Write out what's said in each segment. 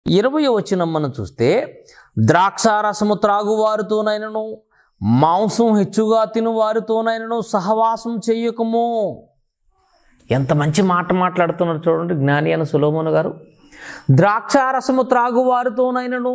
ఇరవై వచ్చిన మనం చూస్తే ద్రాక్షారసము త్రాగువారితోనైనను మాంసం హెచ్చుగా తిను వారితోనైనను సహవాసం చెయ్యకము ఎంత మంచి మాట మాట్లాడుతున్నారు చూడండి జ్ఞాని అయిన సులోమోను గారు ద్రాక్షారసము త్రాగువారితోనైనను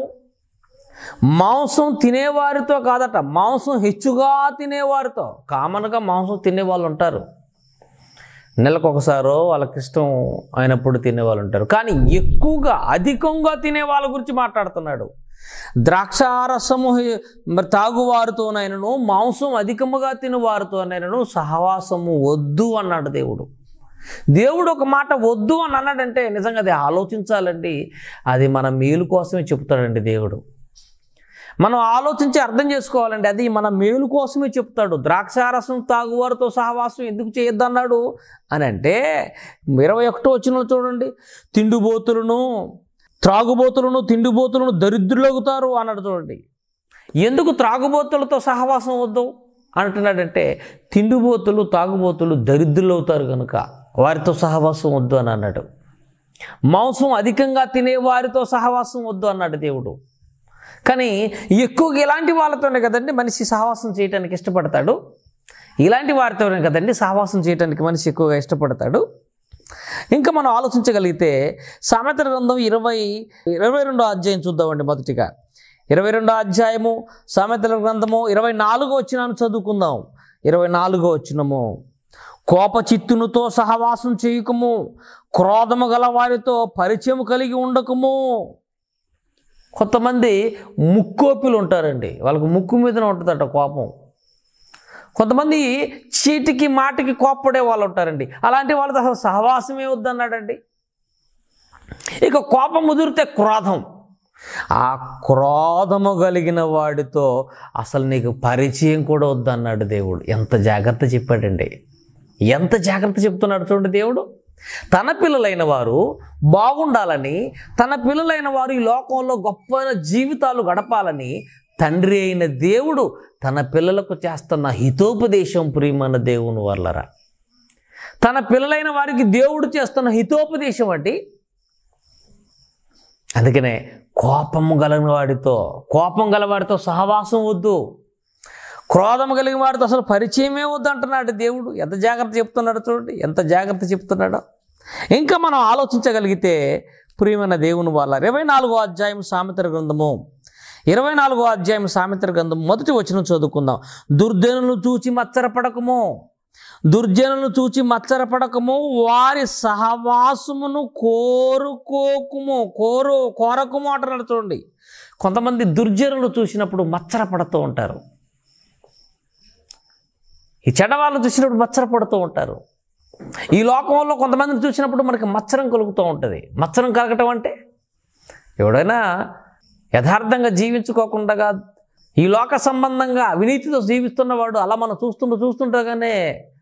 మాంసం తినేవారితో కాదట మాంసం హెచ్చుగా తినేవారితో కామన్గా మాంసం తినేవాళ్ళు ఉంటారు నెలకు ఒకసారో వాళ్ళకి ఇష్టం అయినప్పుడు తినేవాళ్ళు ఉంటారు కానీ ఎక్కువగా అధికంగా తినే వాళ్ళ గురించి మాట్లాడుతున్నాడు ద్రాక్షారసము హె- మరి తాగువారితోనైనను మాంసం అధికముగా తినవారితోనైనను సహవాసము వద్దు అన్నాడు దేవుడు దేవుడు ఒక మాట వద్దు అని అన్నాడంటే నిజంగా అది ఆలోచించాలండి అది మన మేలు కోసమే చెప్తాడండి దేవుడు మనం ఆలోచించి అర్థం చేసుకోవాలండి అది మన మేలు కోసమే చెప్తాడు ద్రాక్షారసం తాగువారితో సహవాసం ఎందుకు చేయొద్దన్నాడు అని అంటే ఇరవై ఒకటో వచ్చిన చూడండి తిండిబోతులను త్రాగుబోతులను తిండిబోతులను దరిద్రులవుతారు అన్నాడు చూడండి ఎందుకు త్రాగుబోతులతో సహవాసం వద్దు అంటున్నాడంటే తిండిబోతులు తాగుబోతులు దరిద్రులు అవుతారు కనుక వారితో సహవాసం వద్దు అని అన్నాడు మాంసం అధికంగా తినే వారితో సహవాసం వద్దు అన్నాడు దేవుడు కానీ ఎక్కువగా ఇలాంటి వాళ్ళతోనే కదండి మనిషి సహవాసం చేయడానికి ఇష్టపడతాడు ఇలాంటి వారితోనే కదండి సహవాసం చేయడానికి మనిషి ఎక్కువగా ఇష్టపడతాడు ఇంకా మనం ఆలోచించగలిగితే సామెతల గ్రంథం ఇరవై ఇరవై రెండో అధ్యాయం చూద్దామండి మొదటిగా ఇరవై రెండో అధ్యాయము సామెతల గ్రంథము ఇరవై నాలుగో వచ్చినాను చదువుకుందాం ఇరవై నాలుగో వచ్చినము కోప చిత్తునుతో సహవాసం చేయకము క్రోధము గల వారితో పరిచయం కలిగి ఉండకము కొంతమంది ముక్కోపిలు ఉంటారండి వాళ్ళకి ముక్కు మీదనే ఉంటుందట కోపం కొంతమంది చీటికి మాటికి కోప్పడే వాళ్ళు ఉంటారండి అలాంటి వాళ్ళతో అసలు సహవాసమే వద్దన్నాడండి ఇక కోపం ముదిరితే క్రోధం ఆ క్రోధము కలిగిన వాడితో అసలు నీకు పరిచయం కూడా వద్దన్నాడు దేవుడు ఎంత జాగ్రత్త చెప్పాడండి ఎంత జాగ్రత్త చెప్తున్నాడు చూడండి దేవుడు తన పిల్లలైన వారు బాగుండాలని తన పిల్లలైన వారు ఈ లోకంలో గొప్ప జీవితాలు గడపాలని తండ్రి అయిన దేవుడు తన పిల్లలకు చేస్తున్న హితోపదేశం ప్రియమైన దేవుని వల్లరా తన పిల్లలైన వారికి దేవుడు చేస్తున్న హితోపదేశం అంటే అందుకనే కోపము గలని వాడితో కోపం గలవాడితో సహవాసం వద్దు క్రోధం కలిగిన వాడితో అసలు పరిచయమే వద్దు అంటున్నాడు దేవుడు ఎంత జాగ్రత్త చెప్తున్నాడు చూడండి ఎంత జాగ్రత్త చెప్తున్నాడో ఇంకా మనం ఆలోచించగలిగితే ప్రియమైన దేవుని వాళ్ళ ఇరవై నాలుగో అధ్యాయం సామెతల గ్రంథము ఇరవై నాలుగో అధ్యాయం సామెతల గ్రంథం మొదటి వచనం చదువుకుందాం దుర్జనులు చూచి మచ్చరపడకము దుర్జనులను చూచి మచ్చరపడకము వారి సహవాసమును కోరుకోకుము కోరు కోరకుము అంటున్నాడు చూడండి కొంతమంది దుర్జనులు చూసినప్పుడు మచ్చరపడుతూ ఉంటారు ఈ చెడ్డవాళ్ళు చూసినప్పుడు మచ్చరపడుతూ ఉంటారు ఈ లోకంలో కొంతమందిని చూసినప్పుడు మనకి మచ్చరం కలుగుతూ ఉంటుంది మచ్చరం కలగటం అంటే ఎవడైనా యథార్థంగా జీవించుకోకుండా ఈ లోక సంబంధంగా అవినీతితో జీవిస్తున్నవాడు అలా మనం చూస్తుంటూ చూస్తుండగానే